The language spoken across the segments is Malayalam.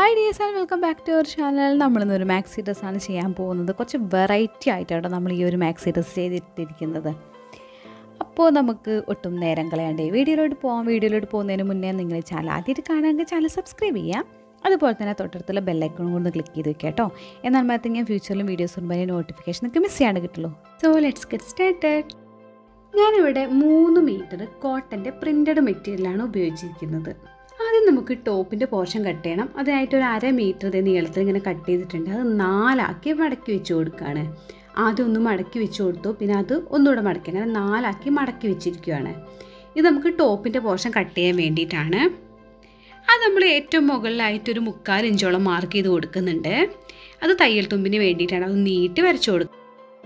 Hi dears and welcome back to our channel നമ്മളിന്ന് ഒരു മാക്സി ഡ്രസ്സാണ് ചെയ്യാൻ പോകുന്നത് കുറച്ച് വെറൈറ്റി ആയിട്ടാണ് നമ്മൾ ഈ ഒരു മാക്സി ഡ്രസ്സ് ചെയ്തിട്ടിരിക്കുന്നത് അപ്പോൾ നമുക്ക് ഒട്ടും നേരം കളയാണ്ട് വീഡിയോയിലോട്ട് പോകാം വീഡിയോയിലോട്ട് പോകുന്നതിന് മുന്നേ നിങ്ങൾ ചാനൽ ആദ്യമായിട്ട് കാണുമെങ്കിൽ ചാനൽ സബ്സ്ക്രൈബ് ചെയ്യാം അതുപോലെ തന്നെ തൊട്ടടുത്തുള്ള ബെല്ലൈക്കൺ കൊണ്ട് ക്ലിക്ക് ചെയ്ത് വെക്കാം കേട്ടോ എന്നാൽ മാത്രമേ ഞാൻ ഫ്യൂച്ചറിലും വീഡിയോസ് വരുമ്പോൾ നോട്ടിഫിക്കേഷൻ നിങ്ങൾക്ക് മിസ് ചെയ്യാണ്ട് കിട്ടുള്ളൂ സോ ലെറ്റ്സ് ഗെറ്റ് സ്റ്റാർട്ടഡ് ഞാനിവിടെ മൂന്ന് മീറ്റർ കോട്ടൻ്റെ പ്രിൻറ്റഡ് മെറ്റീരിയലാണ് ഉപയോഗിച്ചിരിക്കുന്നത് ആദ്യം നമുക്ക് ടോപ്പിൻ്റെ പോർഷൻ കട്ട് ചെയ്യണം അതിനായിട്ട് ഒരു അര മീറ്റർ ഇതേ നീളത്തിൽ ഇങ്ങനെ കട്ട് ചെയ്തിട്ടുണ്ട് അത് നാലാക്കി മടക്കി വെച്ച് കൊടുക്കുകയാണ് ആദ്യം ഒന്ന് മടക്കി വെച്ച് കൊടുത്തു പിന്നെ അത് ഒന്നുകൂടെ മടക്കി അങ്ങനെ നാലാക്കി മടക്കി വെച്ചിരിക്കുകയാണ് ഇത് നമുക്ക് ടോപ്പിൻ്റെ പോർഷൻ കട്ട് ചെയ്യാൻ വേണ്ടിയിട്ടാണ് അത് നമ്മൾ ഏറ്റവും മുകളിലായിട്ടൊരു മുക്കാൽ ഇഞ്ചോളം മാർക്ക് ചെയ്ത് കൊടുക്കുന്നുണ്ട് അത് തയ്യൽ തുമ്പിന് വേണ്ടിയിട്ടാണ് അത് നീട്ടി വരച്ചു കൊടുക്കുക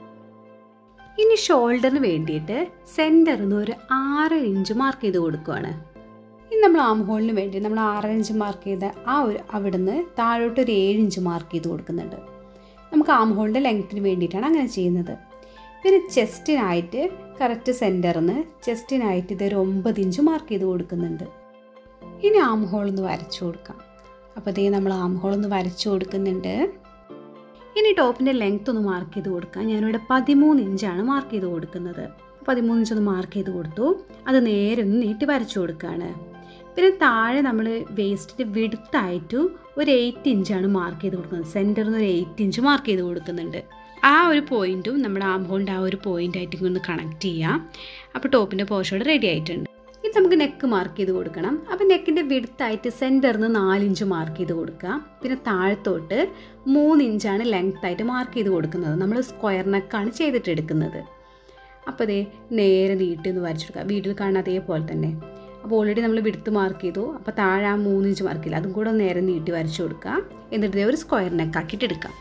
ഇനി ഷോൾഡറിന് വേണ്ടിയിട്ട് സെൻറ്ററിൽ നിന്ന് ഒരു ആറ് ഇഞ്ച് മാർക്ക് ചെയ്ത് കൊടുക്കുകയാണ് ഇനി നമ്മൾ ആം ഹോളിന് വേണ്ടി നമ്മൾ ആറ് ഇഞ്ച് മാർക്ക് ചെയ്ത ആ ഒരു അവിടുന്ന് താഴോട്ട് ഒരു ഏഴ് ഇഞ്ച് മാർക്ക് ചെയ്ത് കൊടുക്കുന്നുണ്ട് നമുക്ക് ആം ഹോളിൻ്റെ ലെങ്ത്തിന് വേണ്ടിയിട്ടാണ് അങ്ങനെ ചെയ്യുന്നത് പിന്നെ ചെസ്റ്റിനായിട്ട് കറക്റ്റ് സെൻറ്ററിൽ നിന്ന് ചെസ്റ്റിനായിട്ട് ഇതൊരു ഒമ്പത് ഇഞ്ച് മാർക്ക് ചെയ്ത് കൊടുക്കുന്നുണ്ട് ഇനി ആം ഹോൾ ഒന്ന് വരച്ചു കൊടുക്കാം അപ്പോൾ ഇതേ നമ്മൾ ആം ഹോൾ ഒന്ന് വരച്ചു കൊടുക്കുന്നുണ്ട് ഇനി ടോപ്പിൻ്റെ ലെങ്ത് ഒന്ന് മാർക്ക് ചെയ്ത് കൊടുക്കാം ഞാനിവിടെ പതിമൂന്ന് ഇഞ്ചാണ് മാർക്ക് ചെയ്ത് കൊടുക്കുന്നത് പതിമൂന്ന് ഇഞ്ച് ഒന്ന് മാർക്ക് ചെയ്ത് കൊടുത്തു അത് നേരെ ഒന്ന് നീട്ടി വരച്ചു കൊടുക്കുകയാണ് പിന്നെ താഴെ നമ്മൾ വേസ്റ്റിൻ്റെ വിടുത്തായിട്ട് ഒരു എയ്റ്റ് ഇഞ്ചാണ് മാർക്ക് ചെയ്ത് കൊടുക്കുന്നത് സെൻറ്ററിൽ നിന്ന് ഒരു എയ്റ്റ് ഇഞ്ച് മാർക്ക് ചെയ്ത് കൊടുക്കുന്നുണ്ട് ആ ഒരു പോയിൻറ്റും നമ്മുടെ ആം ഹോളിൻ്റെ ആ ഒരു പോയിൻ്റായിട്ട് ഒന്ന് കണക്ട് ചെയ്യാം അപ്പോൾ ടോപ്പിൻ്റെ പോർഷോട് റെഡി ആയിട്ടുണ്ട് ഇത് നമുക്ക് നെക്ക് മാർക്ക് ചെയ്ത് കൊടുക്കണം അപ്പോൾ നെക്കിൻ്റെ വിടുത്തായിട്ട് സെൻറ്ററിൽ നിന്ന് നാലിഞ്ച് മാർക്ക് ചെയ്ത് കൊടുക്കുക പിന്നെ താഴത്തോട്ട് മൂന്ന് ഇഞ്ചാണ് ലെങ്ത് ആയിട്ട് മാർക്ക് ചെയ്ത് കൊടുക്കുന്നത് നമ്മൾ സ്ക്വയർ നെക്കാണ് ചെയ്തിട്ട് എടുക്കുന്നത് അപ്പോൾ അതേ നേരെ നീട്ടി ഒന്ന് വരച്ചെടുക്കുക വീട്ടിൽ കാണുന്ന അതേപോലെ തന്നെ അപ്പോൾ ഓൾറെഡി നമ്മൾ വിടുത്ത് മാർക്ക് ചെയ്തു അപ്പോൾ താഴെ ആ മൂന്ന് ഇഞ്ച് മാർക്ക് ചെയ്യില്ല അതും കൂടെ നേരെ നീട്ടി വരച്ചു കൊടുക്കുക എന്നിട്ട് ഇതേ ഒരു സ്ക്വയർ നെക്കാക്കിയിട്ട് എടുക്കാം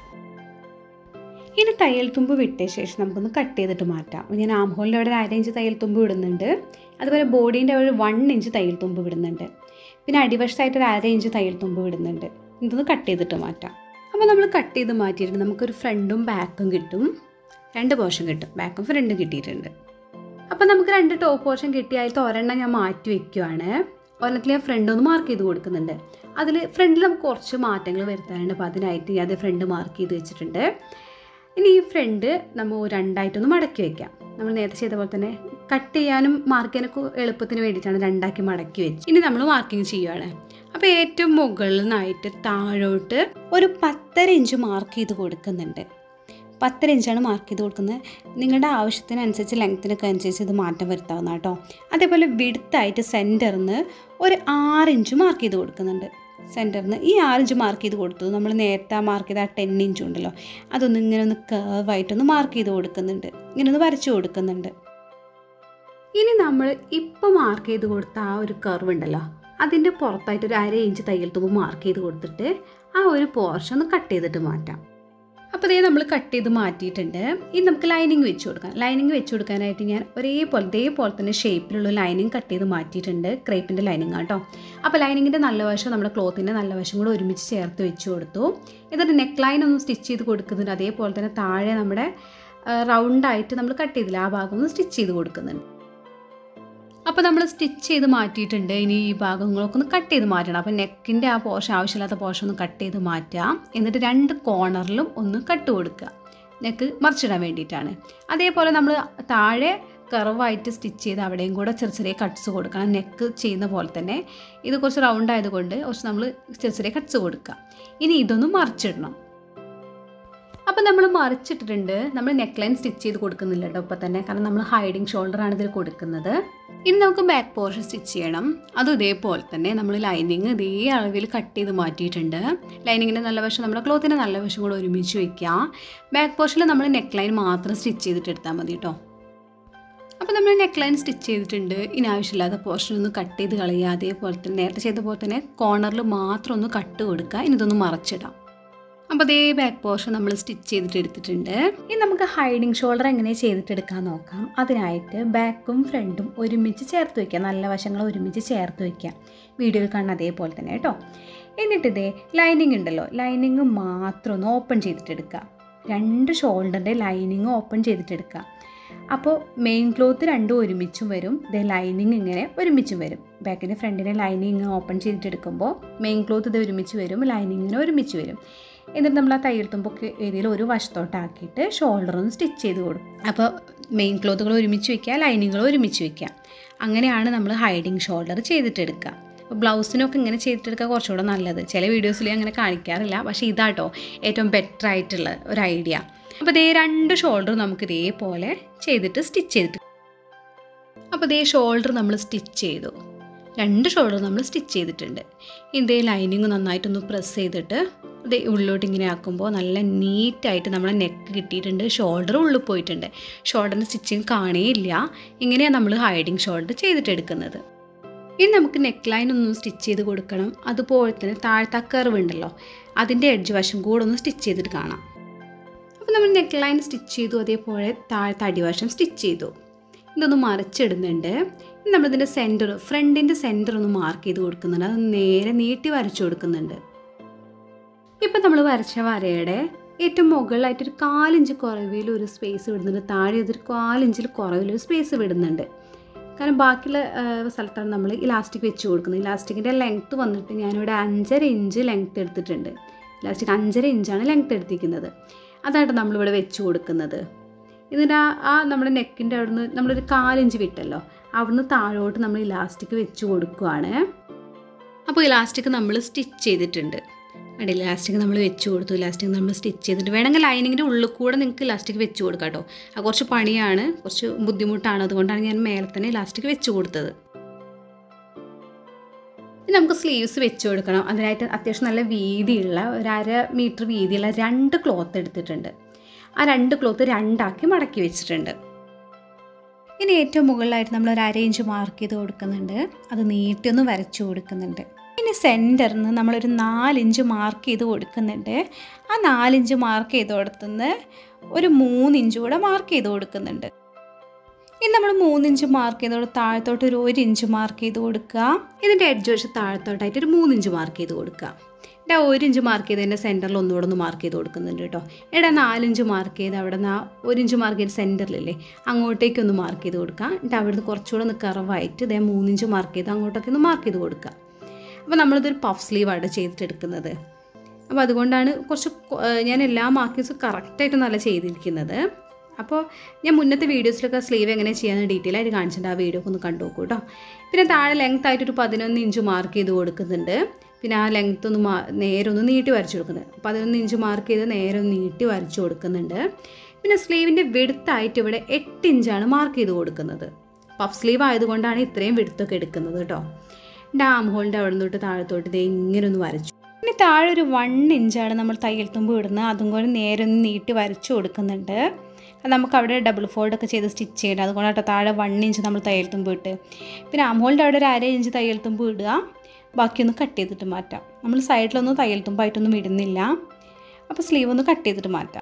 ഇനി തയ്യൽ തുമ്പ് വിട്ട ശേഷം നമുക്കൊന്ന് കട്ട് ചെയ്തിട്ട് മാറ്റാം ഞാൻ ആം ഹോളിൻ്റെ അവിടെ ഒരു അര ഇഞ്ച് തയ്യൽ തുമ്പ് വിടുന്നുണ്ട് അതുപോലെ ബോഡീൻ്റെ അവിടെ ഒരു വൺ ഇഞ്ച് തയ്യൽ തുമ്പ് വിടുന്നുണ്ട് പിന്നെ അടിവശത്തായിട്ട് ഒരു അര ഇഞ്ച് തയ്യൽ തുമ്പ് വിടുന്നുണ്ട് ഇതൊന്ന് കട്ട് ചെയ്തിട്ട് മാറ്റാം അപ്പോൾ നമ്മൾ കട്ട് ചെയ്ത് മാറ്റിയിട്ട് നമുക്കൊരു ഫ്രണ്ടും ബാക്കും കിട്ടും രണ്ട് പോർഷൻ കിട്ടും ബാക്കും ഫ്രണ്ടും കിട്ടിയിട്ടുണ്ട് അപ്പോൾ നമുക്ക് രണ്ട് ടോപ്പ് പോർഷൻ കിട്ടിയായിട്ട് ഒരെണ്ണം ഞാൻ മാറ്റി വെക്കുവാണ് ഒരെണ്ണത്തിൽ ഞാൻ ഫ്രണ്ട് ഒന്ന് മാർക്ക് ചെയ്ത് കൊടുക്കുന്നുണ്ട് അതിൽ ഫ്രണ്ടിൽ നമുക്ക് കുറച്ച് മാറ്റങ്ങൾ വരുത്താനുണ്ട് അപ്പോൾ അതിനായിട്ട് ഞാൻ അത് ഫ്രണ്ട് മാർക്ക് ചെയ്ത് വെച്ചിട്ടുണ്ട് ഇനി ഈ ഫ്രണ്ട് നമ്മൾ രണ്ടായിട്ടൊന്ന് മടക്കി വെക്കാം നമ്മൾ നേരത്തെ ചെയ്ത പോലെ തന്നെ കട്ട് ചെയ്യാനും മാർക്ക് ചെയ്യാനൊക്കെ എളുപ്പത്തിന് വേണ്ടിയിട്ടാണ് രണ്ടാക്കി മടക്കി വെച്ച് ഇനി നമ്മൾ മാർക്കിങ് ചെയ്യുവാണ് അപ്പോൾ ഏറ്റവും മുകളിൽ നിന്നായിട്ട് താഴോട്ട് ഒരു പത്തര ഇഞ്ച് മാർക്ക് ചെയ്ത് കൊടുക്കുന്നുണ്ട് പത്തര ഇഞ്ചാണ് മാർക്ക് ചെയ്ത് കൊടുക്കുന്നത് നിങ്ങളുടെ ആവശ്യത്തിനനുസരിച്ച് ലെങ്ത്തിനൊക്കെ അനുസരിച്ച് ഇത് മാറ്റം വരുത്താവുന്ന കേട്ടോ അതേപോലെ വിടുത്തായിട്ട് സെൻറ്ററിൽ നിന്ന് ഒരു ആറ് ഇഞ്ച് മാർക്ക് ചെയ്ത് കൊടുക്കുന്നുണ്ട് സെൻറ്ററിൽ നിന്ന് ഈ ആറ് ഇഞ്ച് മാർക്ക് ചെയ്ത് കൊടുത്തു നമ്മൾ നേരത്തെ മാർക്ക് ചെയ്ത ആ ടെൻ ഇഞ്ച് ഉണ്ടല്ലോ അതൊന്ന് ഇങ്ങനെ ഒന്ന് കേവായിട്ടൊന്ന് മാർക്ക് ചെയ്ത് കൊടുക്കുന്നുണ്ട് ഇങ്ങനെ ഒന്ന് വരച്ചു കൊടുക്കുന്നുണ്ട് ഇനി നമ്മൾ ഇപ്പോൾ മാർക്ക് ചെയ്ത് കൊടുത്ത ആ ഒരു കർവ് ഉണ്ടല്ലോ അതിൻ്റെ പുറത്തായിട്ട് ഒരു അര ഇഞ്ച് തയ്യൽ തുമ്പ് മാർക്ക് ചെയ്ത് കൊടുത്തിട്ട് ആ ഒരു പോർഷൻ ഒന്ന് കട്ട് ചെയ്തിട്ട് മാറ്റാം അപ്പോൾ ഇതേ നമ്മൾ കട്ട് ചെയ്ത് മാറ്റിയിട്ടുണ്ട് ഇനി നമുക്ക് ലൈനിങ് വെച്ച് കൊടുക്കാം ലൈനിങ് വെച്ച് കൊടുക്കാനായിട്ട് ഞാൻ ഒരേപോലെ ഇതേപോലെ തന്നെ ഷേപ്പിലുള്ള ലൈനിങ് കട്ട് ചെയ്ത് മാറ്റിയിട്ടുണ്ട് ക്രേപ്പിൻ്റെ ലൈനിങ് കേട്ടോ അപ്പോൾ ലൈനിങ്ങിൻ്റെ നല്ല വശം നമ്മുടെ ക്ലോത്തിൻ്റെ നല്ല വശം കൂടെ ഒരുമിച്ച് ചേർത്ത് വെച്ച് കൊടുത്തു എന്നിട്ട് നെക്ക് ലൈൻ ഒന്ന് സ്റ്റിച്ച് ചെയ്ത് കൊടുക്കുന്നുണ്ട് അതേപോലെ തന്നെ താഴെ നമ്മുടെ റൗണ്ടായിട്ട് നമ്മൾ കട്ട് ചെയ്തില്ല ആ ഭാഗം ഒന്ന് സ്റ്റിച്ച് ചെയ്ത് കൊടുക്കുന്നുണ്ട് അപ്പോൾ നമ്മൾ സ്റ്റിച്ച് ചെയ്ത് മാറ്റിയിട്ടുണ്ട് ഇനി ഈ ഭാഗങ്ങളൊക്കെ ഒന്ന് കട്ട് ചെയ്ത് മാറ്റണം അപ്പോൾ നെക്കിൻ്റെ ആ പോർഷൻ ആവശ്യമില്ലാത്ത പോർഷൻ ഒന്ന് കട്ട് ചെയ്ത് മാറ്റാം എന്നിട്ട് രണ്ട് കോർണറിലും ഒന്ന് കട്ട് കൊടുക്കുക നെക്ക് മറിച്ചിടാൻ വേണ്ടിയിട്ടാണ് അതേപോലെ നമ്മൾ താഴെ കർവായിട്ട് സ്റ്റിച്ച് ചെയ്ത് അവിടെയും കൂടെ ചെറിയ ചെറിയ കട്ട്സ് കൊടുക്കണം നെക്ക് ചെയ്യുന്ന പോലെ തന്നെ ഇത് കുറച്ച് റൗണ്ട് ആയതുകൊണ്ട് കുറച്ച് നമ്മൾ ചെറിയ ചെറിയ കട്ട്സ് കൊടുക്കുക ഇനി ഇതൊന്ന് മറിച്ചിടണം അപ്പോൾ നമ്മൾ മറിച്ചിട്ടിട്ടുണ്ട് നമ്മൾ നെക്ക് ലൈൻ സ്റ്റിച്ച് ചെയ്ത് കൊടുക്കുന്നില്ല കേട്ടോ ഇപ്പോൾ തന്നെ കാരണം നമ്മൾ ഹൈഡിങ് ഷോൾഡറാണ് ഇതിൽ കൊടുക്കുന്നത് ഇനി നമുക്ക് ബാക്ക് പോർഷൻ സ്റ്റിച്ച് ചെയ്യണം അതും ഇതേപോലെ തന്നെ നമ്മൾ ലൈനിങ് ഇതേ അളവിൽ കട്ട് ചെയ്ത് മാറ്റിയിട്ടുണ്ട് ലൈനിങ്ങിൻ്റെ നല്ല വശം നമ്മുടെ ക്ലോത്തിൻ്റെ നല്ല വശം കൂടെ ഒരുമിച്ച് വയ്ക്കുക ബാക്ക് പോർഷനിൽ നമ്മൾ നെക്ക് ലൈൻ മാത്രം സ്റ്റിച്ച് ചെയ്തിട്ട് എടുത്താൽ മതി കേട്ടോ അപ്പോൾ നമ്മൾ നെക്ക് ലൈൻ സ്റ്റിച്ച് ചെയ്തിട്ടുണ്ട് ഇനി ആവശ്യമില്ലാത്ത പോർഷൻ ഒന്ന് കട്ട് ചെയ്ത് കളയുക അതേപോലെ തന്നെ നേരത്തെ ചെയ്ത പോലെ തന്നെ കോർണറിൽ മാത്രം ഒന്ന് കട്ട് കൊടുക്കുക ഇനി ഇതൊന്ന് മറച്ചിടാം അപ്പോൾ അതേ ബാക്ക് പോർഷൻ നമ്മൾ സ്റ്റിച്ച് ചെയ്തിട്ട് എടുത്തിട്ടുണ്ട് ഇനി നമുക്ക് ഹൈഡിങ് ഷോൾഡർ എങ്ങനെ ചെയ്തിട്ടെടുക്കാൻ നോക്കാം അതിനായിട്ട് ബാക്കും ഫ്രണ്ടും ഒരുമിച്ച് ചേർത്ത് വയ്ക്കുക നല്ല വശങ്ങൾ ഒരുമിച്ച് ചേർത്ത് വയ്ക്കുക വീഡിയോയിൽ കാണുന്ന അതേപോലെ തന്നെ കേട്ടോ എന്നിട്ട് ഇതേ ലൈനിങ് ഉണ്ടല്ലോ ലൈനിങ് മാത്രം ഒന്ന് ഓപ്പൺ ചെയ്തിട്ടെടുക്കുക രണ്ട് ഷോൾഡറിൻ്റെ ലൈനിങ് ഓപ്പൺ ചെയ്തിട്ടെടുക്കുക അപ്പോൾ മെയിൻ ക്ലോത്ത് രണ്ടും ഒരുമിച്ചും വരും ദേ ലൈനിങ് ഇങ്ങനെ ഒരുമിച്ചും വരും ബാക്കിൻ്റെ ഫ്രണ്ടിൻ്റെ ലൈനിങ് ഓപ്പൺ ചെയ്തിട്ട് എടുക്കുമ്പോൾ മെയിൻ ക്ലോത്ത് ഇത് ഒരുമിച്ച് വരും ലൈനിങ്ങിന് ഒരുമിച്ച് വരും എന്നിട്ട് നമ്മൾ ആ തയ്യൽ തുമ്പൊക്കെ ഏതെങ്കിലും ഒരു വശത്തോട്ടാക്കിയിട്ട് ഷോൾഡർ ഒന്ന് സ്റ്റിച്ച് ചെയ്ത് കൊടുക്കും അപ്പോൾ മെയിൻ ക്ലോത്തുകൾ ഒരുമിച്ച് വയ്ക്കുക ലൈനിങ്ങുകൾ ഒരുമിച്ച് വയ്ക്കുക അങ്ങനെയാണ് നമ്മൾ ഹൈഡിങ് ഷോൾഡർ ചെയ്തിട്ടെടുക്കുക അപ്പോൾ ബ്ലൗസിനൊക്കെ ഇങ്ങനെ ചെയ്തിട്ടെടുക്കുക കുറച്ചുകൂടെ നല്ലത് ചില വീഡിയോസിൽ അങ്ങനെ കാണിക്കാറില്ല പക്ഷേ ഇതാട്ടോ ഏറ്റവും ബെറ്റർ ആയിട്ടുള്ള ഒരു ഐഡിയ അപ്പോൾ ഇതേ രണ്ട് ഷോൾഡർ നമുക്ക് ഇതേപോലെ ചെയ്തിട്ട് സ്റ്റിച്ച് ചെയ്തിട്ട് അപ്പോൾ ഇതേ ഷോൾഡർ നമ്മൾ സ്റ്റിച്ച് ചെയ്തു രണ്ട് ഷോൾഡർ നമ്മൾ സ്റ്റിച്ച് ചെയ്തിട്ടുണ്ട് ഇതേ ലൈനിങ് നന്നായിട്ടൊന്ന് പ്രസ് ചെയ്തിട്ട് ഇത് ഉള്ളിലോട്ട് ഇങ്ങനെ ആക്കുമ്പോൾ നല്ല നീറ്റായിട്ട് നമ്മളെ നെക്ക് കിട്ടിയിട്ടുണ്ട് ഷോൾഡർ ഉള്ളിൽ പോയിട്ടുണ്ട് ഷോൾഡറിൻ്റെ സ്റ്റിച്ചിങ് കാണേയില്ല ഇങ്ങനെയാണ് നമ്മൾ ഹൈഡിങ് ഷോൾഡർ ചെയ്തിട്ടെടുക്കുന്നത് ഇനി നമുക്ക് നെക്ക് ലൈൻ ഒന്ന് സ്റ്റിച്ച് ചെയ്ത് കൊടുക്കണം അതുപോലെ തന്നെ താഴത്തെ കർവ് ഉണ്ടല്ലോ അതിൻ്റെ എഡ്ജ് വശം കൂടെ ഒന്ന് സ്റ്റിച്ച് ചെയ്തിട്ട് കാണാം അപ്പോൾ നമ്മൾ നെക്ക് ലൈൻ സ്റ്റിച്ച് ചെയ്തു അതേപോലെ താഴത്തെ അടിവശം സ്റ്റിച്ച് ചെയ്തു ഇതൊന്ന് മറിച്ചിടുന്നുണ്ട് ഇനി നമ്മളിതിൻ്റെ സെൻറ്റർ ഫ്രണ്ടിൻ്റെ സെൻറ്റർ ഒന്ന് മാർക്ക് ചെയ്ത് കൊടുക്കുന്നുണ്ട് അത് നേരെ നീട്ടി വരച്ചു കൊടുക്കുന്നുണ്ട് ഇപ്പം നമ്മൾ വരച്ച വരയുടെ ഏറ്റവും മുകളിലായിട്ട് ഒരു കാലിഞ്ച് കുറവിൽ ഒരു സ്പേസ് വിടുന്നുണ്ട് താഴെ ഇതൊരു കാലിഞ്ചിൽ കുറവിൽ ഒരു സ്പേസ് വിടുന്നുണ്ട് കാരണം ബാക്കിയുള്ള ആ, സ്ഥലത്താണ് നമ്മൾ ഇലാസ്റ്റിക് വെച്ച് കൊടുക്കുന്നത് ഇലാസ്റ്റിക്കിൻ്റെ ലെങ്ത്ത് വന്നിട്ട് ഞാനിവിടെ അഞ്ചര ഇഞ്ച് ലെങ്ത്ത് എടുത്തിട്ടുണ്ട് ഇലാസ്റ്റിക് അഞ്ചര ഇഞ്ചാണ് ലെങ്ത്ത് എടുത്തിരിക്കുന്നത് അതായിട്ട് നമ്മളിവിടെ വെച്ച് കൊടുക്കുന്നത് എന്നിട്ട് ആ ആ നമ്മുടെ നെക്കിൻ്റെ അവിടുന്ന് നമ്മളൊരു കാലിഞ്ച് വിട്ടല്ലോ അവിടുന്ന് താഴോട്ട് നമ്മൾ ഇലാസ്റ്റിക് വെച്ച് കൊടുക്കുകയാണ് അപ്പോൾ ഇലാസ്റ്റിക് നമ്മൾ സ്റ്റിച്ച് ചെയ്തിട്ടുണ്ട് അടി ഇലാസ്റ്റിക് നമ്മൾ വെച്ച് കൊടുത്തു ഇലാസ്റ്റിക് നമ്മൾ സ്റ്റിച്ച് ചെയ്തിട്ട് വേണമെങ്കിൽ ലൈനിങ്ങിൻ്റെ ഉള്ളിൽ കൂടെ നിങ്ങൾക്ക് ഇലാസ്റ്റിക് വെച്ച് കൊടുക്കാം കേട്ടോ അത് കുറച്ച് പണിയാണ് കുറച്ച് ബുദ്ധിമുട്ടാണ് അതുകൊണ്ടാണ് ഞാൻ മേലെ തന്നെ ഇലാസ്റ്റിക് വെച്ച് കൊടുത്തത് ഇനി നമുക്ക് സ്ലീവ്സ് വെച്ച് കൊടുക്കണം അതിനായിട്ട് അത്യാവശ്യം നല്ല വീതിയുള്ള ഒരു അര മീറ്റർ വീതിയുള്ള രണ്ട് ക്ലോത്ത് എടുത്തിട്ടുണ്ട് ആ രണ്ട് ക്ലോത്ത് രണ്ടാക്കി മടക്കി വെച്ചിട്ടുണ്ട് ഇനി ഏറ്റവും മുകളിലായിട്ട് നമ്മൾ ഒരു അര ഇഞ്ച് മാർക്ക് ചെയ്ത് കൊടുക്കുന്നുണ്ട് അത് നീട്ടി ഒന്ന് വരച്ചു കൊടുക്കുന്നുണ്ട് ഇനി സെൻറ്ററിൽ നിന്ന് നമ്മളൊരു നാലിഞ്ച് മാർക്ക് ചെയ്ത് കൊടുക്കുന്നുണ്ട് ആ നാലിഞ്ച് മാർക്ക് ചെയ്ത് കൊടുത്തുനിന്ന് ഒരു മൂന്നിഞ്ച് കൂടെ മാർക്ക് ചെയ്ത് കൊടുക്കുന്നുണ്ട് ഇനി നമ്മൾ മൂന്നിഞ്ച് മാർക്ക് ചെയ്തോട് താഴത്തോട്ട് ഒരു ഒരു ഇഞ്ച് മാർക്ക് ചെയ്ത് കൊടുക്കുക ഇതിൻ്റെ എഡ്ജ് വശം താഴത്തോട്ടായിട്ട് ഒരു മൂന്നിഞ്ച് മാർക്ക് ചെയ്ത് കൊടുക്കുക എന്നിട്ട് ആ ഒരു ഇഞ്ച് മാർക്ക് ചെയ്തതിൻ്റെ സെൻറ്ററിൽ ഒന്നുകൂടെ ഒന്ന് മാർക്ക് ചെയ്ത് കൊടുക്കുന്നുണ്ട് കേട്ടോ എടാ നാലിഞ്ച് മാർക്ക് ചെയ്ത് അവിടെ നിന്ന് ആ ഒരു ഇഞ്ച് മാർക്ക് ചെയ്ത് സെൻറ്ററിലില്ലേ അങ്ങോട്ടേക്ക് ഒന്ന് മാർക്ക് ചെയ്ത് കൊടുക്കുക എന്നിട്ട് അവിടെ നിന്ന് കുറച്ചുകൂടെ ഒന്ന് കറവായിട്ട് ഇതേ മൂന്നിഞ്ച് മാർക്ക് ചെയ്ത് അങ്ങോട്ടൊക്കെ ഒന്ന് മാർക്ക് ചെയ്ത് കൊടുക്കുക അപ്പോൾ നമ്മളിതൊരു പഫ് സ്ലീവാണ് ചെയ്തിട്ടെടുക്കുന്നത് അപ്പോൾ അതുകൊണ്ടാണ് കുറച്ച് കൊ- ഏഹ് ഞാൻ എല്ലാ മാർക്കിങ്സും കറക്റ്റായിട്ട് നല്ല ചെയ്തിരിക്കുന്നത് അപ്പോൾ ഞാൻ മുന്നത്തെ വീഡിയോസിലൊക്കെ സ്ലീവ് എങ്ങനെ ചെയ്യാമെന്ന് ഡീറ്റെയിൽ ആയിട്ട് കാണിച്ചിട്ടുണ്ട് ആ വീഡിയോ ഒക്കെ ഒന്ന് കണ്ടു നോക്കൂ കേട്ടോ പിന്നെ താഴെ ലെങ്ത് ആയിട്ട് ഒരു പതിനൊന്ന് ഇഞ്ച് മാർക്ക് ചെയ്ത് കൊടുക്കുന്നുണ്ട് പിന്നെ ആ ലെങ്ത് ഒന്ന് മാ നേരെ ഒന്ന് നീട്ടി വരച്ചു കൊടുക്കുന്നുണ്ട് പതിനൊന്ന് ഇഞ്ച് മാർക്ക് ചെയ്ത് നേരെ ഒന്ന് നീട്ടി വരച്ചു കൊടുക്കുന്നുണ്ട് പിന്നെ സ്ലീവിൻ്റെ വെടുത്തായിട്ട് ഇവിടെ എട്ട് ഇഞ്ചാണ് മാർക്ക് ചെയ്ത് കൊടുക്കുന്നത് പഫ് സ്ലീവ് ആയതുകൊണ്ടാണ് ഇത്രയും വെടുത്തൊക്കെ എടുക്കുന്നത് കേട്ടോ ഡാം ഹോളിൻ്റെ അവിടെ തൊട്ട് താഴത്തോട്ട് ഇത് ഇങ്ങനെ ഒന്ന് വരച്ചു ഇനി താഴെ ഒരു വൺ ഇഞ്ചാണ് നമ്മൾ തയ്യൽ തുമ്പ് ഇടുന്നത് അതും കൂടെ നേരെ ഒന്ന് നീട്ടി വരച്ചു കൊടുക്കുന്നുണ്ട് അത് നമുക്ക് അവിടെ ഡബിൾ ഫോൾഡ് ഒക്കെ ചെയ്ത് സ്റ്റിച്ച് ചെയ്യണം അതുകൊണ്ടാട്ടോ താഴെ വൺ ഇഞ്ച് നമ്മൾ തയ്യൽ തുമ്പ് ഇട്ട് പിന്നെ അമോളിൻ്റെ അവിടെ ഒരു അര ഇഞ്ച് തയ്യൽ തുമ്പ് ഇടുക ബാക്കിയൊന്ന് കട്ട് ചെയ്തിട്ട് മാറ്റാം നമ്മൾ സൈഡിലൊന്നും തയ്യൽ തുമ്പായിട്ടൊന്നും ഇടുന്നില്ല അപ്പോൾ സ്ലീവ് ഒന്ന് കട്ട് ചെയ്തിട്ട് മാറ്റാം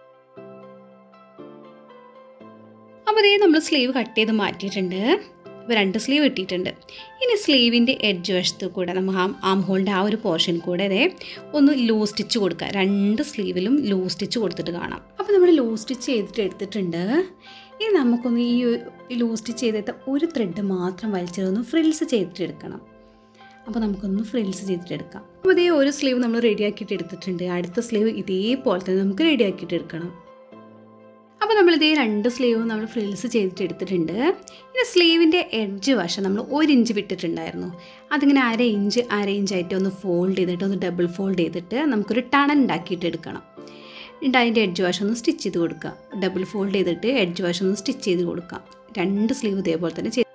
അപ്പോൾ ഇതേ നമ്മൾ സ്ലീവ് കട്ട് ചെയ്ത് മാറ്റിയിട്ടുണ്ട് ഇപ്പോൾ രണ്ട് സ്ലീവ് കിട്ടിയിട്ടുണ്ട് ഇനി സ്ലീവിൻ്റെ എഡ്ജ് വശത്ത് കൂടെ നമ്മൾ ആ ആം ഹോളിൻ്റെ ആ ഒരു പോർഷൻ കൂടെ അതെ ഒന്ന് ലൂ സ്റ്റിച്ച് കൊടുക്കുക രണ്ട് സ്ലീവിലും ലൂ സ്റ്റിച്ച് കൊടുത്തിട്ട് കാണാം അപ്പോൾ നമ്മൾ ലൂ സ്റ്റിച്ച് ചെയ്തിട്ട് എടുത്തിട്ടുണ്ട് ഇനി നമുക്കൊന്ന് ഈ ലൂ സ്റ്റിച്ച് ചെയ്തിട്ട് ഒരു ത്രെഡ് മാത്രം വലിച്ചതൊന്ന് ഫ്രിൽസ് ചെയ്തിട്ട് എടുക്കണം അപ്പോൾ നമുക്കൊന്ന് ഫ്രിൽസ് ചെയ്തിട്ട് എടുക്കാം അപ്പോൾ ഇതേ ഒരു സ്ലീവ് നമ്മൾ റെഡിയാക്കിയിട്ട് എടുത്തിട്ടുണ്ട് അടുത്ത സ്ലീവ് ഇതേപോലെ തന്നെ നമുക്ക് റെഡിയാക്കിയിട്ട് എടുക്കണം അപ്പോൾ നമ്മൾ ഇതേ രണ്ട് സ്ലീവും നമ്മൾ ഫ്രിൽസ് ചെയ്തിട്ട് എടുത്തിട്ടുണ്ട് ഇനി സ്ലീവിൻ്റെ എഡ്ജ് വശം നമ്മൾ ഒരു ഇഞ്ച് വിട്ടിട്ടുണ്ടായിരുന്നു അതിങ്ങനെ അര ഇഞ്ച് അര ഇഞ്ചായിട്ട് ഒന്ന് ഫോൾഡ് ചെയ്തിട്ട് ഒന്ന് ഡബിൾ ഫോൾഡ് ചെയ്തിട്ട് നമുക്കൊരു ടണൽ ഉണ്ടാക്കിയിട്ട് എടുക്കണം എന്നിട്ട് അതിൻ്റെ എഡ്ജ് വശം ഒന്ന് സ്റ്റിച്ച് ചെയ്ത് കൊടുക്കുക ഡബിൾ ഫോൾഡ് ചെയ്തിട്ട് എഡ്ജ് വശം ഒന്ന് സ്റ്റിച്ച് ചെയ്ത് കൊടുക്കാം രണ്ട് സ്ലീവ് ഇതേപോലെ തന്നെ ചെയ്ത്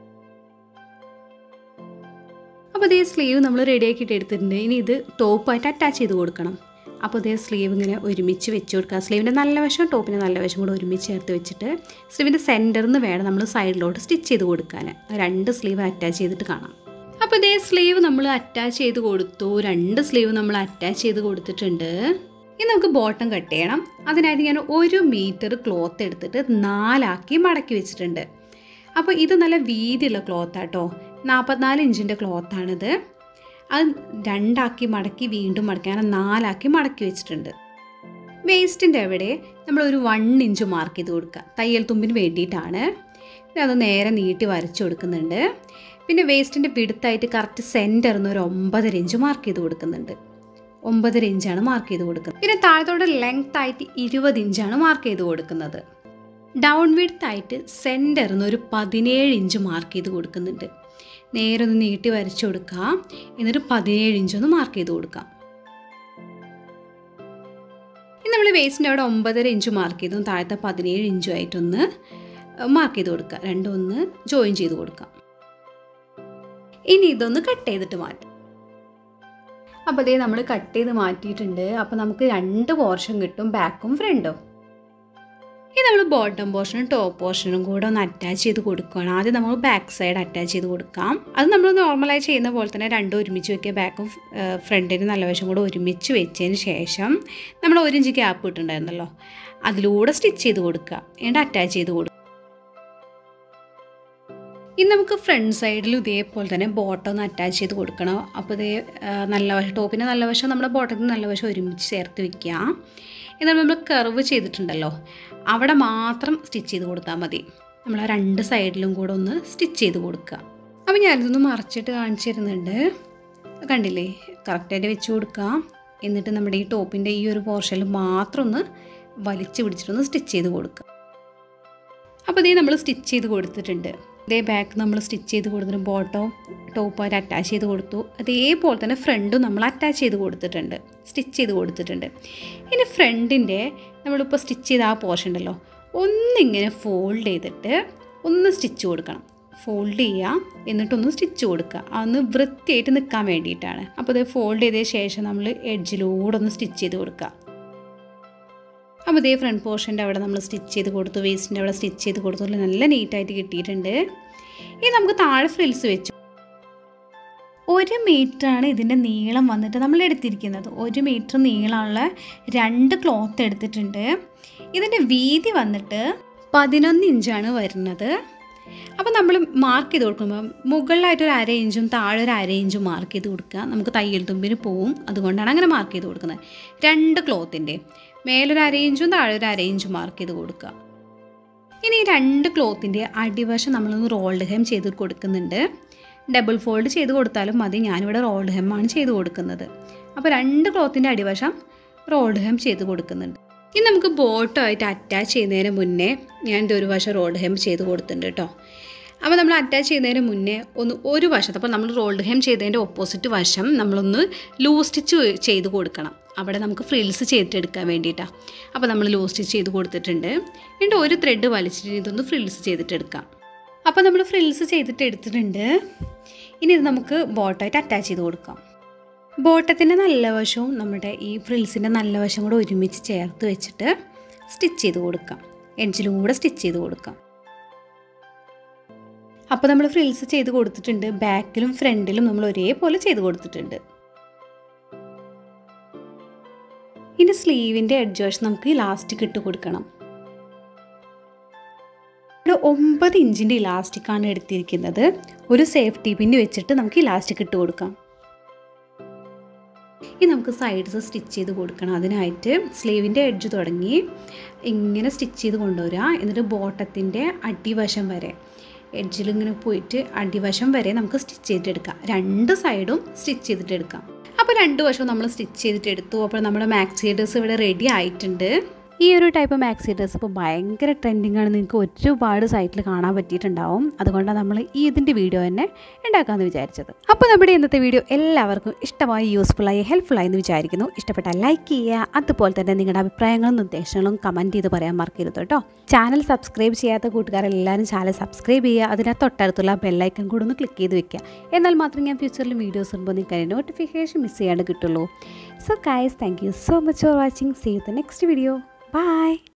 അപ്പോൾ ഇതേ സ്ലീവ് നമ്മൾ റെഡിയാക്കിയിട്ട് എടുത്തിട്ടുണ്ട് ഇനി ഇത് ടോപ്പായിട്ട് അറ്റാച്ച് ചെയ്ത് കൊടുക്കണം അപ്പോൾ ഇതേ സ്ലീവ് ഇങ്ങനെ ഒരുമിച്ച് വെച്ച് കൊടുക്കുക സ്ലീവിൻ്റെ നല്ല വശം ടോപ്പിൻ്റെ നല്ല വശം കൂടെ ഒരുമിച്ച് ചേർത്ത് വെച്ചിട്ട് സ്ലീവിൻ്റെ സെൻറ്ററിൽ നിന്ന് വേണം നമ്മൾ സൈഡിലോട്ട് സ്റ്റിച്ച് ചെയ്ത് കൊടുക്കാൻ രണ്ട് സ്ലീവ് അറ്റാച്ച് ചെയ്തിട്ട് കാണാം അപ്പോൾ ഇതേ സ്ലീവ് നമ്മൾ അറ്റാച്ച് ചെയ്ത് കൊടുത്തു രണ്ട് സ്ലീവ് നമ്മൾ അറ്റാച്ച് ചെയ്ത് കൊടുത്തിട്ടുണ്ട് ഇനി നമുക്ക് ബോട്ടം കട്ട് ചെയ്യണം അതിനായിട്ട് ഞാൻ ഒരു മീറ്റർ ക്ലോത്ത് എടുത്തിട്ട് നാലാക്കി മടക്കി വെച്ചിട്ടുണ്ട് അപ്പോൾ ഇത് നല്ല വീതിയുള്ള ക്ലോത്താട്ടോ നാൽപ്പത്തിനാല് ഇഞ്ചിൻ്റെ ക്ലോത്താണിത് അത് രണ്ടാക്കി മടക്കി വീണ്ടും മടക്കി അങ്ങനെ നാലാക്കി മടക്കി വെച്ചിട്ടുണ്ട് വേസ്റ്റിൻ്റെ അവിടെ നമ്മളൊരു വൺ ഇഞ്ച് മാർക്ക് ചെയ്ത് കൊടുക്കുക തയ്യൽ തുമ്പിന് വേണ്ടിയിട്ടാണ് പിന്നെ അത് നേരെ നീട്ടി വരച്ചു കൊടുക്കുന്നുണ്ട് പിന്നെ വേസ്റ്റിൻ്റെ വിടുത്തായിട്ട് കറക്റ്റ് സെൻറ്ററിന്ന് ഒരു ഒമ്പതര ഇഞ്ച് മാർക്ക് ചെയ്ത് കൊടുക്കുന്നുണ്ട് ഒമ്പതര ഇഞ്ചാണ് മാർക്ക് ചെയ്ത് കൊടുക്കുന്നത് പിന്നെ താഴത്തോടെ ലെങ്ത് ആയിട്ട് ഇരുപത് ഇഞ്ചാണ് മാർക്ക് ചെയ്ത് കൊടുക്കുന്നത് ഡൗൺ വിഡ്ത്ത് ആയിട്ട് സെൻറ്ററിൽ നിന്ന് ഒരു പതിനേഴ് ഇഞ്ച് മാർക്ക് ചെയ്ത് കൊടുക്കുന്നുണ്ട് നേരെ ഒന്ന് നീട്ടി വരച്ചു കൊടുക്കുക എന്നിട്ട് പതിനേഴ് ഇഞ്ചൊന്ന് മാർക്ക് ചെയ്ത് കൊടുക്കാം ഇനി നമ്മൾ വേസ്റ്റിൻ്റെ അവിടെ ഒമ്പതര ഇഞ്ച് മാർക്ക് ചെയ്തു താഴത്തെ പതിനേഴ് ഇഞ്ചും ആയിട്ടൊന്ന് മാർക്ക് ചെയ്ത് കൊടുക്കുക രണ്ടും ഒന്ന് ജോയിൻ ചെയ്ത് കൊടുക്കാം ഇനി ഇതൊന്ന് കട്ട് ചെയ്തിട്ട് മാറ്റാം അപ്പോൾ അതേ നമ്മൾ കട്ട് ചെയ്ത് മാറ്റിയിട്ടുണ്ട് അപ്പോൾ നമുക്ക് രണ്ട് പോർഷൻ കിട്ടും ബാക്കും ഫ്രണ്ടും ഇനി നമ്മൾ ബോട്ടം പോർഷനും ടോപ്പ് പോർഷനും കൂടെ ഒന്ന് അറ്റാച്ച് ചെയ്ത് കൊടുക്കുകയാണ് ആദ്യം നമ്മൾ ബാക്ക് സൈഡ് അറ്റാച്ച് ചെയ്ത് കൊടുക്കാം അത് നമ്മൾ നോർമലായി ചെയ്യുന്ന പോലെ തന്നെ രണ്ടും ഒരുമിച്ച് വെക്കുക ബാക്കും ഫ്രണ്ടിന് നല്ല വശം കൂടെ ഒരുമിച്ച് വെച്ചതിന് ശേഷം നമ്മൾ ഒരു ഇഞ്ച് ഗ്യാപ്പ് ഇട്ടുണ്ടായിരുന്നല്ലോ അതിലൂടെ സ്റ്റിച്ച് ചെയ്ത് കൊടുക്കുക എന്നിട്ട് അറ്റാച്ച് ചെയ്ത് കൊടുക്കുക ഇനി നമുക്ക് ഫ്രണ്ട് സൈഡിൽ ഇതേപോലെ തന്നെ ബോട്ടം ഒന്ന് അറ്റാച്ച് ചെയ്ത് കൊടുക്കണം അപ്പോൾ ഇതേ നല്ല വശം ടോപ്പിൻ്റെ നല്ല വശം നമ്മുടെ ബോട്ടത്തിന് നല്ല വശം ഒരുമിച്ച് ചേർത്ത് വെക്കുക എന്നാൽ നമ്മൾ കർവ് ചെയ്തിട്ടുണ്ടല്ലോ അവിടെ മാത്രം സ്റ്റിച്ച് ചെയ്ത് കൊടുത്താൽ മതി നമ്മൾ ആ രണ്ട് സൈഡിലും കൂടെ ഒന്ന് സ്റ്റിച്ച് ചെയ്ത് കൊടുക്കുക അപ്പോൾ ഞാനിതൊന്ന് മറച്ചിട്ട് കാണിച്ചു തരുന്നുണ്ട് കണ്ടില്ലേ കറക്റ്റായിട്ട് വെച്ച് കൊടുക്കുക എന്നിട്ട് നമ്മുടെ ഈ ടോപ്പിൻ്റെ ഈ ഒരു പോർഷനിൽ മാത്രം ഒന്ന് വലിച്ചു പിടിച്ചിട്ടൊന്ന് സ്റ്റിച്ച് ചെയ്ത് കൊടുക്കുക അപ്പോൾ ഇതേ നമ്മൾ സ്റ്റിച്ച് ചെയ്ത് കൊടുത്തിട്ടുണ്ട് ഇതേ ബാക്ക് നമ്മൾ സ്റ്റിച്ച് ചെയ്ത് കൊടുത്തിട്ട് ബോട്ടോ ടോപ്പായിട്ട് അറ്റാച്ച് ചെയ്ത് കൊടുത്തു അതേപോലെ തന്നെ ഫ്രണ്ടും നമ്മൾ അറ്റാച്ച് ചെയ്ത് കൊടുത്തിട്ടുണ്ട് സ്റ്റിച്ച് ചെയ്ത് കൊടുത്തിട്ടുണ്ട് ഇനി ഫ്രണ്ടിൻ്റെ നമ്മളിപ്പോൾ സ്റ്റിച്ച് ചെയ്ത ആ പോർഷൻ ഉണ്ടല്ലോ ഒന്നിങ്ങനെ ഫോൾഡ് ചെയ്തിട്ട് ഒന്ന് സ്റ്റിച്ച് കൊടുക്കണം ഫോൾഡ് ചെയ്യുക എന്നിട്ടൊന്ന് സ്റ്റിച്ച് കൊടുക്കുക അതൊന്ന് വൃത്തിയായിട്ട് നിൽക്കാൻ വേണ്ടിയിട്ടാണ് അപ്പോൾ ഇത് ഫോൾഡ് ചെയ്തതിന് ശേഷം നമ്മൾ എഡ്ജിലൂടെ ഒന്ന് സ്റ്റിച്ച് ചെയ്ത് കൊടുക്കുക അപ്പോൾ ഇതേ ഫ്രണ്ട് പോർഷൻ്റെ അവിടെ നമ്മൾ സ്റ്റിച്ച് ചെയ്ത് കൊടുത്തു വേസ്റ്റിൻ്റെ അവിടെ സ്റ്റിച്ച് ചെയ്ത് കൊടുത്തു നല്ല നീറ്റായിട്ട് കിട്ടിയിട്ടുണ്ട് ഇനി നമുക്ക് താഴെ ഫ്രിൽസ് വെച്ചു ഒരു മീറ്ററാണ് ഇതിൻ്റെ നീളം വന്നിട്ട് നമ്മൾ എടുത്തിരിക്കുന്നത് ഒരു മീറ്റർ നീളമുള്ള രണ്ട് ക്ലോത്ത് എടുത്തിട്ടുണ്ട് ഇതിൻ്റെ വീതി വന്നിട്ട് പതിനൊന്ന് ഇഞ്ചാണ് വരുന്നത് അപ്പോൾ നമ്മൾ മാർക്ക് ചെയ്ത് കൊടുക്കുമ്പോൾ മുകളിലായിട്ട് ഒരു അര ഇഞ്ചും താഴെ ഒരു അര ഇഞ്ചും മാർക്ക് ചെയ്ത് കൊടുക്കുക നമുക്ക് തയ്യൽ തുമ്പിന് പോവും അതുകൊണ്ടാണ് അങ്ങനെ മാർക്ക് ചെയ്ത് കൊടുക്കുന്നത് രണ്ട് ക്ലോത്തിൻ്റെ മേലൊരു അര ഇഞ്ചും താഴെ ഒരു അര ഇഞ്ചും മാർക്ക് ചെയ്ത് കൊടുക്കുക ഇനി ഈ രണ്ട് ക്ലോത്തിൻ്റെ അടിവശം നമ്മളൊന്ന് റോൾഡ് ഹെം ചെയ്ത് കൊടുക്കുന്നുണ്ട് ഡബിൾ ഫോൾഡ് ചെയ്ത് കൊടുത്താലും മതി ഞാനിവിടെ റോൾഡ് ഹെം ആണ് ചെയ്ത് കൊടുക്കുന്നത് അപ്പോൾ രണ്ട് ക്ലോത്തിൻ്റെ അടിവശം റോൾഡ് ഹെം ചെയ്ത് കൊടുക്കുന്നുണ്ട് ഇനി നമുക്ക് ബോട്ടുമായിട്ട് അറ്റാച്ച് ചെയ്യുന്നതിന് മുന്നേ ഞാൻ ഇത് ഒരു വശം റോൾഡ് ഹെം ചെയ്ത് കൊടുത്തിട്ടുണ്ട് കേട്ടോ അപ്പോൾ നമ്മൾ അറ്റാച്ച് ചെയ്യുന്നതിന് മുന്നേ ഒന്ന് ഒരു വശത്ത് അപ്പോൾ നമ്മൾ റോൾഡ് ഹെം ചെയ്തതിൻ്റെ ഓപ്പോസിറ്റ് വശം നമ്മളൊന്ന് ലൂസ് സ്റ്റിച്ച് ചെയ്ത് കൊടുക്കണം അവിടെ നമുക്ക് ഫ്രിൽസ് ചെയ്തിട്ടെടുക്കാൻ വേണ്ടിയിട്ടാണ് അപ്പോൾ നമ്മൾ ലൂസ് സ്റ്റിച്ച് ചെയ്ത് കൊടുത്തിട്ടുണ്ട് എന്നിട്ട് ഒരു ത്രെഡ് വലിച്ചിട്ട് ഇതൊന്ന് ഫ്രിൽസ് ചെയ്തിട്ടെടുക്കാം അപ്പോൾ നമ്മൾ ഫ്രിൽസ് ചെയ്തിട്ട് എടുത്തിട്ടുണ്ട് ഇനി ഇത് നമുക്ക് ബോട്ടായിട്ട് അറ്റാച്ച് ചെയ്ത് കൊടുക്കാം ബോട്ടത്തിൻ്റെ നല്ല വശവും നമ്മുടെ ഈ ഫ്രിൽസിൻ്റെ നല്ല വശം കൂടെ ഒരുമിച്ച് ചേർത്ത് വെച്ചിട്ട് സ്റ്റിച്ച് ചെയ്ത് കൊടുക്കാം എഡ്ജിലൂടെ സ്റ്റിച്ച് ചെയ്ത് കൊടുക്കാം അപ്പോൾ നമ്മൾ ഫ്രിൽസ് ചെയ്ത് കൊടുത്തിട്ടുണ്ട് ബാക്കിലും ഫ്രണ്ടിലും നമ്മൾ ഒരേപോലെ ചെയ്ത് കൊടുത്തിട്ടുണ്ട് ഇനി സ്ലീവിൻ്റെ എഡ്ജ് വശം നമുക്ക് ഇലാസ്റ്റിക് ഇട്ട് കൊടുക്കണം ഇവിടെ ഒമ്പത് ഇഞ്ചിൻ്റെ ഇലാസ്റ്റിക്കാണ് എടുത്തിരിക്കുന്നത് ഒരു സേഫ്റ്റി പിന്ന് വെച്ചിട്ട് നമുക്ക് ഇലാസ്റ്റിക് ഇട്ട് കൊടുക്കാം ഇനി നമുക്ക് സൈഡ്സ് സ്റ്റിച്ച് ചെയ്ത് കൊടുക്കണം അതിനായിട്ട് സ്ലീവിൻ്റെ എഡ്ജ് തുടങ്ങി ഇങ്ങനെ സ്റ്റിച്ച് ചെയ്ത് കൊണ്ടുവരിക എന്നിട്ട് ബോട്ടത്തിൻ്റെ അടിവശം വരെ എഡ്ജിൽ ഇങ്ങനെ പോയിട്ട് അടിവശം വരെ നമുക്ക് സ്റ്റിച്ച് ചെയ്തിട്ടെടുക്കാം രണ്ട് സൈഡും സ്റ്റിച്ച് ചെയ്തിട്ടെടുക്കാം അപ്പോൾ രണ്ട് വശവും നമ്മൾ സ്റ്റിച്ച് ചെയ്തിട്ട് എടുത്തു അപ്പോൾ നമ്മുടെ മാക്സി ഡ്രസ്സ് ഇവിടെ റെഡി ആയിട്ടുണ്ട് ഈ ഒരു ടൈപ്പ് മാക്സി ഡ്രസ്സ് ഇപ്പോൾ ഭയങ്കര ട്രെൻഡിങ് ആണ് നിങ്ങൾക്ക് ഒരുപാട് സൈറ്റിൽ കാണാൻ പറ്റിയിട്ടുണ്ടാവും അതുകൊണ്ടാണ് നമ്മൾ ഈ ഇതിൻ്റെ വീഡിയോ തന്നെ ഉണ്ടാക്കാമെന്ന് വിചാരിച്ചത് അപ്പോൾ നമ്മുടെ ഇന്നത്തെ വീഡിയോ എല്ലാവർക്കും ഇഷ്ടമായി യൂസ്ഫുള്ളായി ഹെൽപ്ഫുള്ളായി എന്ന് വിചാരിക്കുന്നു ഇഷ്ടപ്പെട്ടാൽ ലൈക്ക് ചെയ്യുക അതുപോലെ തന്നെ നിങ്ങളുടെ അഭിപ്രായങ്ങളും നിർദ്ദേശങ്ങളും കമൻറ്റ് ചെയ്ത് പറയാൻ മറക്കരുത് കേട്ടോ ചാനൽ സബ്സ്ക്രൈബ് ചെയ്യാത്ത കൂട്ടുകാരെല്ലാവരും ചാനൽ സബ്സ്ക്രൈബ് ചെയ്യുക അതിനകത്ത് തൊട്ടടുത്തുള്ള ബെല്ലൈക്കൺ കൂടെ ഒന്ന് ക്ലിക്ക് ചെയ്ത് വെക്കുക എന്നാൽ മാത്രം ഞാൻ ഫ്യൂച്ചറിൽ വീഡിയോസ് ഇടുമ്പോൾ നിങ്ങൾക്ക് നോട്ടിഫിക്കേഷൻ മിസ് ചെയ്യാണ്ട് കിട്ടുള്ളൂ so guys thank you so much for watching see you the next video Bye.